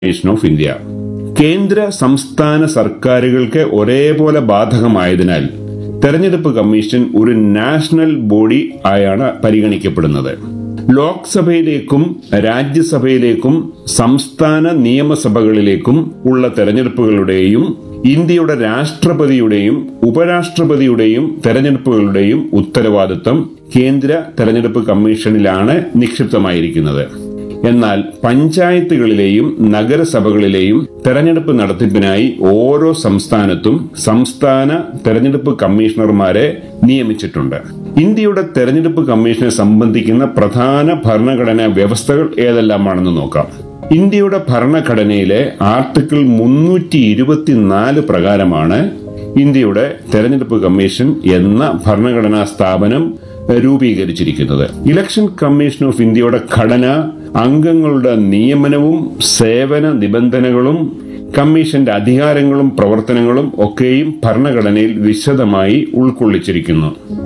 Commission of India കേന്ദ്ര സംസ്ഥാന സർക്കാരുകൾക്ക് ഒരേപോലെ ബാധകമായതിനാൽ തെരഞ്ഞെടുപ്പ് കമ്മീഷൻ ഒരു നാഷണൽ ബോഡി ആയാണ് പരിഗണിക്കപ്പെടുന്നത് ലോക്സഭയിലേക്കും രാജ്യസഭയിലേക്കും സംസ്ഥാന നിയമസഭകളിലേക്കും ഉള്ള തെരഞ്ഞെടുപ്പുകളുടെയും ഇന്ത്യയുടെ രാഷ്ട്രപതിയുടെയും ഉപരാഷ്ട്രപതിയുടെയും തെരഞ്ഞെടുപ്പുകളുടെയും ഉത്തരവാദിത്തം കേന്ദ്ര തെരഞ്ഞെടുപ്പ് കമ്മീഷനിലാണ് നിക്ഷിപ്തമായിരിക്കുന്നത് എന്നാൽ പഞ്ചായത്തുകളിലെയും നഗരസഭകളിലെയും തെരഞ്ഞെടുപ്പ് നടത്തിപ്പിനായി ഓരോ സംസ്ഥാനത്തും സംസ്ഥാന തെരഞ്ഞെടുപ്പ് കമ്മീഷണർമാരെ നിയമിച്ചിട്ടുണ്ട് ഇന്ത്യയുടെ തെരഞ്ഞെടുപ്പ് കമ്മീഷനെ സംബന്ധിക്കുന്ന പ്രധാന ഭരണഘടനാ വ്യവസ്ഥകൾ ഏതെല്ലാമാണെന്ന് നോക്കാം ഇന്ത്യയുടെ ഭരണഘടനയിലെ ആർട്ടിക്കിൾ മുന്നൂറ്റി ഇരുപത്തിനാല് പ്രകാരമാണ് ഇന്ത്യയുടെ തെരഞ്ഞെടുപ്പ് കമ്മീഷൻ എന്ന ഭരണഘടനാ സ്ഥാപനം രൂപീകരിച്ചിരിക്കുന്നത് ഇലക്ഷൻ കമ്മീഷൻ ഓഫ് ഇന്ത്യയുടെ ഘടന അംഗങ്ങളുടെ നിയമനവും സേവന നിബന്ധനകളും കമ്മീഷന്റെ അധികാരങ്ങളും പ്രവർത്തനങ്ങളും ഒക്കെയും ഭരണഘടനയിൽ വിശദമായി ഉൾക്കൊള്ളിച്ചിരിക്കുന്നു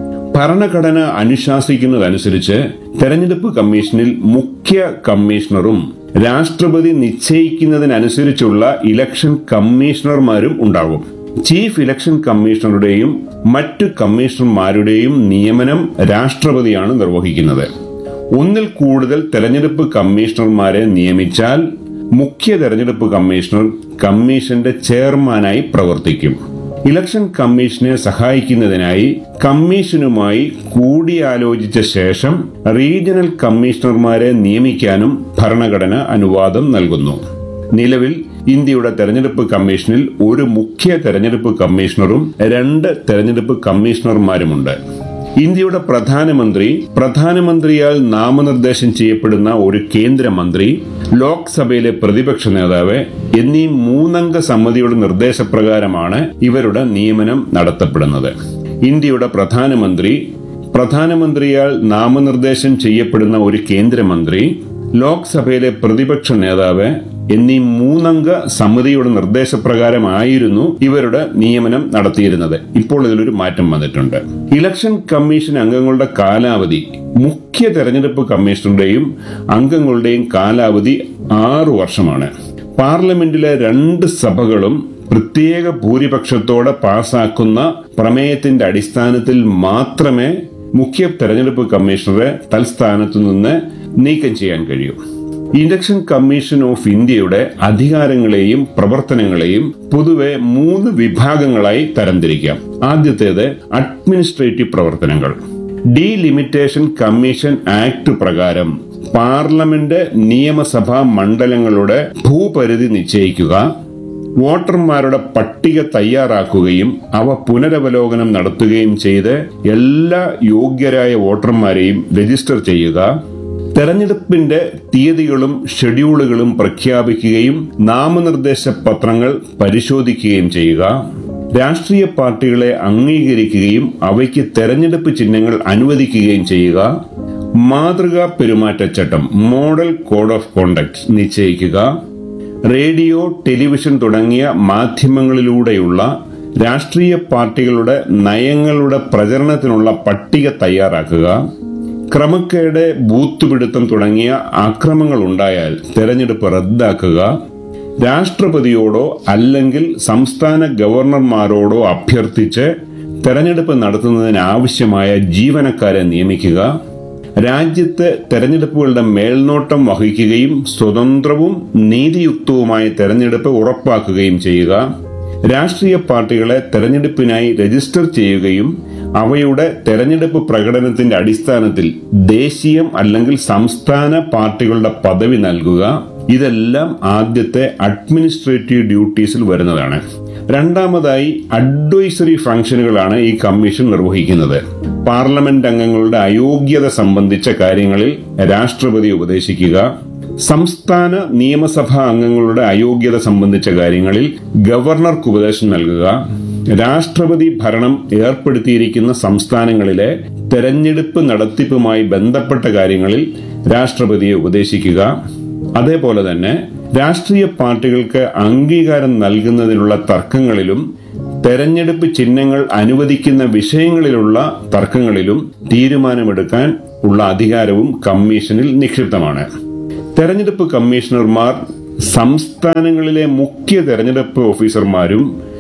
ഭരണഘടന അനുശാസിക്കുന്നതനുസരിച്ച് തെരഞ്ഞെടുപ്പ് കമ്മീഷനിൽ മുഖ്യ കമ്മീഷണറും രാഷ്ട്രപതി നിശ്ചയിക്കുന്നതിനനുസരിച്ചുള്ള ഇലക്ഷൻ കമ്മീഷണർമാരും ഉണ്ടാകും ചീഫ് ഇലക്ഷൻ കമ്മീഷണറുടെയും മറ്റു കമ്മീഷണർമാരുടെയും നിയമനം രാഷ്ട്രപതിയാണ് നിർവഹിക്കുന്നത് ഒന്നിൽ കൂടുതൽ തെരഞ്ഞെടുപ്പ് കമ്മീഷണർമാരെ നിയമിച്ചാൽ മുഖ്യ തെരഞ്ഞെടുപ്പ് കമ്മീഷണർ കമ്മീഷന്റെ ചെയർമാനായി പ്രവർത്തിക്കും ഇലക്ഷൻ കമ്മീഷനെ സഹായിക്കുന്നതിനായി കമ്മീഷനുമായി കൂടിയാലോചിച്ച ശേഷം റീജിയണൽ കമ്മീഷണർമാരെ നിയമിക്കാനും ഭരണഘടന അനുവാദം നൽകുന്നു നിലവിൽ ഇന്ത്യയുടെ തെരഞ്ഞെടുപ്പ് കമ്മീഷനിൽ ഒരു മുഖ്യ തെരഞ്ഞെടുപ്പ് കമ്മീഷണറും രണ്ട് തെരഞ്ഞെടുപ്പ് കമ്മീഷണർമാരുമുണ്ട് ഇന്ത്യയുടെ പ്രധാനമന്ത്രി പ്രധാനമന്ത്രിയാൽ നാമനിർദ്ദേശം ചെയ്യപ്പെടുന്ന ഒരു കേന്ദ്രമന്ത്രി ലോക്സഭയിലെ പ്രതിപക്ഷ നേതാവ് എന്നീ മൂന്നംഗ സമിതിയുടെ നിർദ്ദേശപ്രകാരമാണ് ഇവരുടെ നിയമനം നടത്തപ്പെടുന്നത് ഇന്ത്യയുടെ പ്രധാനമന്ത്രി പ്രധാനമന്ത്രിയാൽ നാമനിർദ്ദേശം ചെയ്യപ്പെടുന്ന ഒരു കേന്ദ്രമന്ത്രി ലോക്സഭയിലെ പ്രതിപക്ഷ നേതാവ് എന്നീ മൂന്നംഗ സമിതിയുടെ നിർദ്ദേശപ്രകാരമായിരുന്നു ഇവരുടെ നിയമനം നടത്തിയിരുന്നത് ഇപ്പോൾ ഇതിലൊരു മാറ്റം വന്നിട്ടുണ്ട് ഇലക്ഷൻ കമ്മീഷൻ അംഗങ്ങളുടെ കാലാവധി മുഖ്യ തെരഞ്ഞെടുപ്പ് കമ്മീഷണറുടെയും അംഗങ്ങളുടെയും കാലാവധി ആറു വർഷമാണ് പാർലമെന്റിലെ രണ്ട് സഭകളും പ്രത്യേക ഭൂരിപക്ഷത്തോടെ പാസാക്കുന്ന പ്രമേയത്തിന്റെ അടിസ്ഥാനത്തിൽ മാത്രമേ മുഖ്യ തെരഞ്ഞെടുപ്പ് കമ്മീഷണറെ തൽസ്ഥാനത്തു നിന്ന് നീക്കം ചെയ്യാൻ കഴിയൂ ഇലക്ഷൻ കമ്മീഷൻ ഓഫ് ഇന്ത്യയുടെ അധികാരങ്ങളെയും പ്രവർത്തനങ്ങളെയും പൊതുവെ മൂന്ന് വിഭാഗങ്ങളായി തരംതിരിക്കാം ആദ്യത്തേത് അഡ്മിനിസ്ട്രേറ്റീവ് പ്രവർത്തനങ്ങൾ ഡീലിമിറ്റേഷൻ കമ്മീഷൻ ആക്ട് പ്രകാരം പാർലമെന്റ് നിയമസഭാ മണ്ഡലങ്ങളുടെ ഭൂപരിധി നിശ്ചയിക്കുക വോട്ടർമാരുടെ പട്ടിക തയ്യാറാക്കുകയും അവ പുനരവലോകനം നടത്തുകയും ചെയ്ത് എല്ലാ യോഗ്യരായ വോട്ടർമാരെയും രജിസ്റ്റർ ചെയ്യുക തെരഞ്ഞെടുപ്പിന്റെ തീയതികളും ഷെഡ്യൂളുകളും പ്രഖ്യാപിക്കുകയും നാമനിർദ്ദേശ പത്രങ്ങൾ പരിശോധിക്കുകയും ചെയ്യുക രാഷ്ട്രീയ പാർട്ടികളെ അംഗീകരിക്കുകയും അവയ്ക്ക് തെരഞ്ഞെടുപ്പ് ചിഹ്നങ്ങൾ അനുവദിക്കുകയും ചെയ്യുക മാതൃകാ പെരുമാറ്റച്ചട്ടം മോഡൽ കോഡ് ഓഫ് കോണ്ടക്ട് നിശ്ചയിക്കുക റേഡിയോ ടെലിവിഷൻ തുടങ്ങിയ മാധ്യമങ്ങളിലൂടെയുള്ള രാഷ്ട്രീയ പാർട്ടികളുടെ നയങ്ങളുടെ പ്രചരണത്തിനുള്ള പട്ടിക തയ്യാറാക്കുക ക്രമക്കേട് ബൂത്ത് പിടുത്തം തുടങ്ങിയ അക്രമങ്ങൾ ഉണ്ടായാൽ തെരഞ്ഞെടുപ്പ് റദ്ദാക്കുക രാഷ്ട്രപതിയോടോ അല്ലെങ്കിൽ സംസ്ഥാന ഗവർണർമാരോടോ അഭ്യർത്ഥിച്ച് തെരഞ്ഞെടുപ്പ് നടത്തുന്നതിന് ആവശ്യമായ ജീവനക്കാരെ നിയമിക്കുക രാജ്യത്ത് തെരഞ്ഞെടുപ്പുകളുടെ മേൽനോട്ടം വഹിക്കുകയും സ്വതന്ത്രവും നീതിയുക്തവുമായ തെരഞ്ഞെടുപ്പ് ഉറപ്പാക്കുകയും ചെയ്യുക രാഷ്ട്രീയ പാർട്ടികളെ തെരഞ്ഞെടുപ്പിനായി രജിസ്റ്റർ ചെയ്യുകയും അവയുടെ തെരഞ്ഞെടുപ്പ് പ്രകടനത്തിന്റെ അടിസ്ഥാനത്തിൽ ദേശീയം അല്ലെങ്കിൽ സംസ്ഥാന പാർട്ടികളുടെ പദവി നൽകുക ഇതെല്ലാം ആദ്യത്തെ അഡ്മിനിസ്ട്രേറ്റീവ് ഡ്യൂട്ടീസിൽ വരുന്നതാണ് രണ്ടാമതായി അഡ്വൈസറി ഫംഗ്ഷനുകളാണ് ഈ കമ്മീഷൻ നിർവഹിക്കുന്നത് പാർലമെന്റ് അംഗങ്ങളുടെ അയോഗ്യത സംബന്ധിച്ച കാര്യങ്ങളിൽ രാഷ്ട്രപതി ഉപദേശിക്കുക സംസ്ഥാന നിയമസഭാ അംഗങ്ങളുടെ അയോഗ്യത സംബന്ധിച്ച കാര്യങ്ങളിൽ ഗവർണർക്ക് ഉപദേശം നൽകുക രാഷ്ട്രപതി ഭരണം ഏർപ്പെടുത്തിയിരിക്കുന്ന സംസ്ഥാനങ്ങളിലെ തെരഞ്ഞെടുപ്പ് നടത്തിപ്പുമായി ബന്ധപ്പെട്ട കാര്യങ്ങളിൽ രാഷ്ട്രപതിയെ ഉപദേശിക്കുക അതേപോലെ തന്നെ രാഷ്ട്രീയ പാർട്ടികൾക്ക് അംഗീകാരം നൽകുന്നതിനുള്ള തർക്കങ്ങളിലും തെരഞ്ഞെടുപ്പ് ചിഹ്നങ്ങൾ അനുവദിക്കുന്ന വിഷയങ്ങളിലുള്ള തർക്കങ്ങളിലും തീരുമാനമെടുക്കാൻ ഉള്ള അധികാരവും കമ്മീഷനിൽ നിക്ഷിപ്തമാണ് തെരഞ്ഞെടുപ്പ് കമ്മീഷണർമാർ സംസ്ഥാനങ്ങളിലെ മുഖ്യ തെരഞ്ഞെടുപ്പ് ഓഫീസർമാരും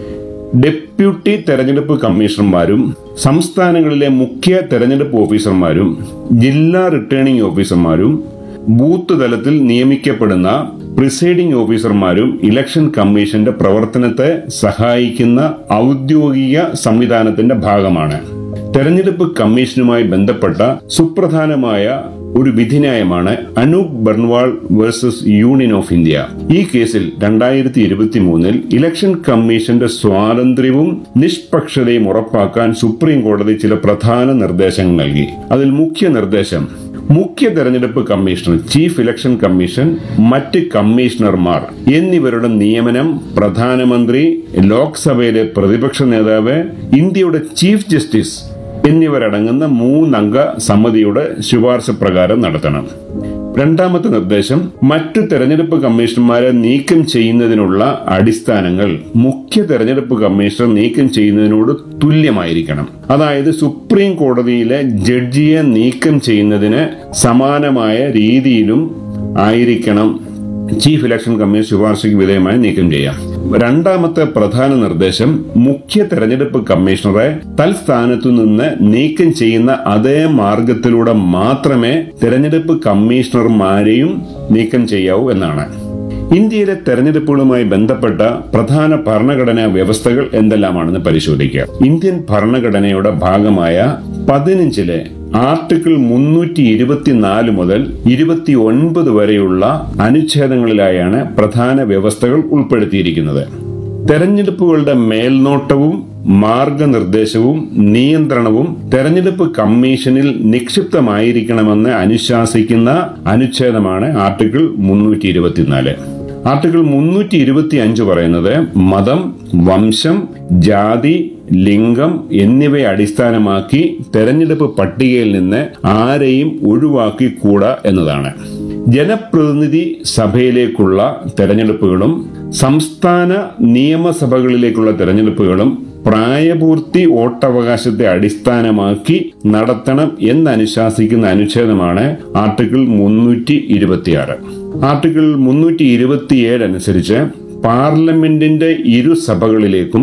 ഡെപ്യൂട്ടി തെരഞ്ഞെടുപ്പ് കമ്മീഷണർമാരും സംസ്ഥാനങ്ങളിലെ മുഖ്യ തെരഞ്ഞെടുപ്പ് ഓഫീസർമാരും ജില്ലാ റിട്ടേണിംഗ് ഓഫീസർമാരും ബൂത്ത് തലത്തിൽ നിയമിക്കപ്പെടുന്ന പ്രിസൈഡിംഗ് ഓഫീസർമാരും ഇലക്ഷൻ കമ്മീഷന്റെ പ്രവർത്തനത്തെ സഹായിക്കുന്ന ഔദ്യോഗിക സംവിധാനത്തിന്റെ ഭാഗമാണ് തെരഞ്ഞെടുപ്പ് കമ്മീഷനുമായി ബന്ധപ്പെട്ട സുപ്രധാനമായ ഒരു വിധിന്യായമാണ് Anoop Barnwal versus union of India ഈ കേസിൽ രണ്ടായിരത്തി ഇരുപത്തി മൂന്നിൽ ഇലക്ഷൻ കമ്മീഷന്റെ സ്വാതന്ത്ര്യവും നിഷ്പക്ഷതയും ഉറപ്പാക്കാൻ സുപ്രീം കോടതി ചില പ്രധാന നിർദ്ദേശങ്ങൾ നൽകി അതിൽ മുഖ്യ നിർദ്ദേശം മുഖ്യ തെരഞ്ഞെടുപ്പ് കമ്മീഷണർ ചീഫ് ഇലക്ഷൻ കമ്മീഷൻ മറ്റ് കമ്മീഷണർമാർ എന്നിവരുടെ നിയമനം പ്രധാനമന്ത്രി ലോക്സഭയിലെ പ്രതിപക്ഷ നേതാവ് ഇന്ത്യയുടെ ചീഫ് ജസ്റ്റിസ് എന്നിവരടങ്ങുന്ന മൂന്നംഗ സമിതിയുടെ ശുപാർശ പ്രകാരം നടത്തണം രണ്ടാമത്തെ നിർദ്ദേശം മറ്റു തെരഞ്ഞെടുപ്പ് കമ്മീഷണർമാരെ നീക്കം ചെയ്യുന്നതിനുള്ള അടിസ്ഥാനങ്ങൾ മുഖ്യ തെരഞ്ഞെടുപ്പ് കമ്മീഷണർ നീക്കം ചെയ്യുന്നതിനോട് തുല്യമായിരിക്കണം അതായത് സുപ്രീം കോടതിയിലെ ജഡ്ജിയെ നീക്കം ചെയ്യുന്നതിന് സമാനമായ രീതിയിലും ആയിരിക്കണം ചീഫ് ഇലക്ഷൻ കമ്മീഷൻ ശുപാർശയ്ക്ക് വിധേയമായി നീക്കം ചെയ്യാം രണ്ടാമത്തെ പ്രധാന നിർദ്ദേശം മുഖ്യ തെരഞ്ഞെടുപ്പ് കമ്മീഷണറെ തൽസ്ഥാനത്തു നിന്ന് നീക്കം ചെയ്യുന്ന അതേ മാർഗത്തിലൂടെ മാത്രമേ തെരഞ്ഞെടുപ്പ് കമ്മീഷണർമാരെയും നീക്കം ചെയ്യാവൂ എന്നാണ് ഇന്ത്യയിലെ തെരഞ്ഞെടുപ്പുകളുമായി ബന്ധപ്പെട്ട പ്രധാന ഭരണഘടനാ വ്യവസ്ഥകൾ എന്തെല്ലാമാണെന്ന് പരിശോധിക്കുക ഇന്ത്യൻ ഭരണഘടനയുടെ ഭാഗമായ പതിനഞ്ചിലെ ആർട്ടിക്കിൾ മുന്നൂറ്റി ഇരുപത്തിനാല് മുതൽ ഇരുപത്തി ഒൻപത് വരെയുള്ള അനുച്ഛേദങ്ങളിലായാണ് പ്രധാന വ്യവസ്ഥകൾ ഉൾപ്പെടുത്തിയിരിക്കുന്നത് തെരഞ്ഞെടുപ്പുകളുടെ മേൽനോട്ടവും മാർഗനിർദ്ദേശവും നിയന്ത്രണവും തെരഞ്ഞെടുപ്പ് കമ്മീഷനിൽ നിക്ഷിപ്തമായിരിക്കണമെന്ന് അനുശാസിക്കുന്ന അനുച്ഛേദമാണ് ആർട്ടിക്കിൾ മുന്നൂറ്റി ഇരുപത്തിനാല് ആർട്ടിക്കിൾ മുന്നൂറ്റി ഇരുപത്തി അഞ്ച് പറയുന്നത് മതം വംശം ജാതി ലിംഗം എന്നിവയെ അടിസ്ഥാനമാക്കി തെരഞ്ഞെടുപ്പ് പട്ടികയിൽ നിന്ന് ആരെയും ഒഴിവാക്കിക്കൂടാ എന്നതാണ് ജനപ്രതിനിധി സഭയിലേക്കുള്ള തെരഞ്ഞെടുപ്പുകളും സംസ്ഥാന നിയമസഭകളിലേക്കുള്ള തെരഞ്ഞെടുപ്പുകളും പ്രായപൂർത്തി വോട്ടവകാശത്തെ അടിസ്ഥാനമാക്കി നടത്തണം എന്നനുശാസിക്കുന്ന അനുച്ഛേദമാണ് ആർട്ടിക്കിൾ മുന്നൂറ്റി ഇരുപത്തിയാറ് ആർട്ടിക്കിൾ മുന്നൂറ്റി ഇരുപത്തിയേഴ് അനുസരിച്ച് പാർലമെന്റിന്റെ ഇരു സഭകളിലേക്കും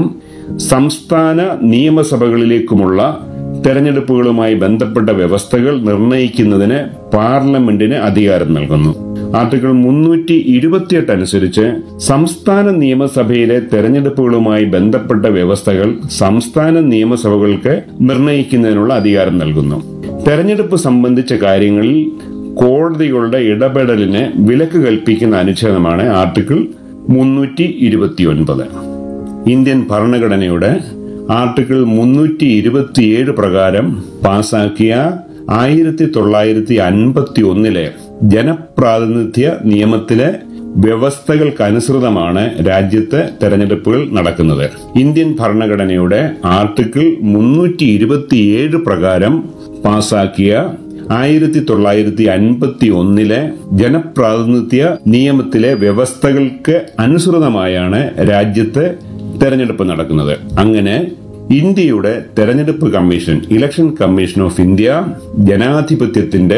സംസ്ഥാന നിയമസഭകളിലേക്കുമുള്ള തെരഞ്ഞെടുപ്പുകളുമായി ബന്ധപ്പെട്ട വ്യവസ്ഥകൾ നിർണയിക്കുന്നതിന് പാർലമെന്റിന് അധികാരം നൽകുന്നു ആർട്ടിക്കിൾ മുന്നൂറ്റി ഇരുപത്തിയെട്ട് അനുസരിച്ച് സംസ്ഥാന നിയമസഭയിലെ തെരഞ്ഞെടുപ്പുകളുമായി ബന്ധപ്പെട്ട വ്യവസ്ഥകൾ സംസ്ഥാന നിയമസഭകൾക്ക് നിർണയിക്കുന്നതിനുള്ള അധികാരം നൽകുന്നു തെരഞ്ഞെടുപ്പ് സംബന്ധിച്ച കാര്യങ്ങളിൽ കോടതികളുടെ ഇടപെടലിന് വിലക്ക് കൽപ്പിക്കുന്ന അനുച്ഛേദമാണ് ആർട്ടിക്കിൾ മുന്നൂറ്റി ഇരുപത്തിയൊൻപത് ഇന്ത്യൻ ഭരണഘടനയുടെ ആർട്ടിക്കിൾ മുന്നൂറ്റി ഇരുപത്തിയേഴ് പ്രകാരം പാസാക്കിയ ആയിരത്തി തൊള്ളായിരത്തി അൻപത്തി ഒന്നിലെ ജനപ്രാതിനിധ്യ നിയമത്തിലെ വ്യവസ്ഥകൾക്കനുസൃതമാണ് രാജ്യത്ത് തെരഞ്ഞെടുപ്പുകൾ നടക്കുന്നത് ഇന്ത്യൻ ഭരണഘടനയുടെ ആർട്ടിക്കിൾ മുന്നൂറ്റി ഇരുപത്തിയേഴ് പ്രകാരം പാസാക്കിയ ആയിരത്തി തൊള്ളായിരത്തി അൻപത്തി ഒന്നിലെ ജനപ്രാതിനിധ്യ നിയമത്തിലെ വ്യവസ്ഥകൾക്ക് അനുസൃതമായാണ് രാജ്യത്ത് തെരഞ്ഞെടുപ്പ് നടക്കുന്നത് അങ്ങനെ ഇന്ത്യയുടെ തെരഞ്ഞെടുപ്പ് കമ്മീഷൻ ഇലക്ഷൻ കമ്മീഷൻ ഓഫ് ഇന്ത്യ ജനാധിപത്യത്തിന്റെ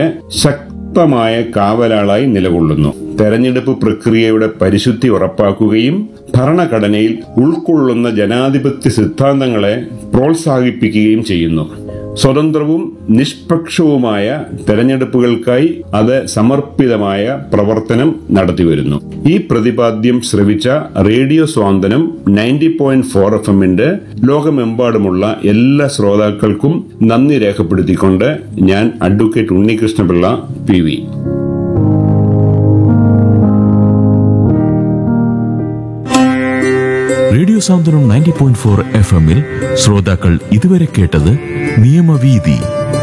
ശക്തമായ കാവലാളായി നിലകൊള്ളുന്നു തെരഞ്ഞെടുപ്പ് പ്രക്രിയയുടെ പരിശുദ്ധി ഉറപ്പാക്കുകയും ഭരണഘടനയിൽ ഉൾക്കൊള്ളുന്ന ജനാധിപത്യ സിദ്ധാന്തങ്ങളെ പ്രോത്സാഹിപ്പിക്കുകയും ചെയ്യുന്നു സ്വതന്ത്രവും നിഷ്പക്ഷവുമായ തെരഞ്ഞെടുപ്പുകൾക്കായി അത് സമർപ്പിതമായ പ്രവർത്തനം നടത്തിവരുന്നു ഈ പ്രതിപാദ്യം ശ്രവിച്ച radio Santhwanam ninety point four F എമ്മിന്റെ ലോകമെമ്പാടുമുള്ള എല്ലാ ശ്രോതാക്കൾക്കും നന്ദി രേഖപ്പെടുത്തിക്കൊണ്ട് ഞാൻ advocate Unnikrishnapillai P V radio Santhwanam ninety point four F എമ്മിൽ ശ്രോതാക്കൾ ഇതുവരെ കേട്ടത് നിയമവീതി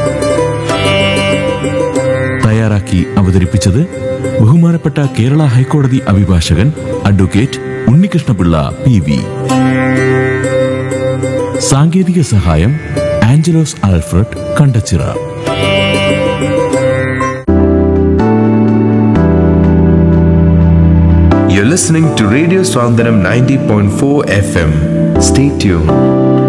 തയ്യാറാക്കി അവതരിപ്പിച്ചത് ബഹുമാനപ്പെട്ട കേരള ഹൈക്കോടതി അഭിഭാഷകൻ അഡ്വക്കേറ്റ് ഉണ്ണികൃഷ്ണപിള്ള പി വി സാങ്കേതിക സഹായം Angelos Alfred Kandachira You're listening to Radio Swandanam 90.4 FM. Stay tuned.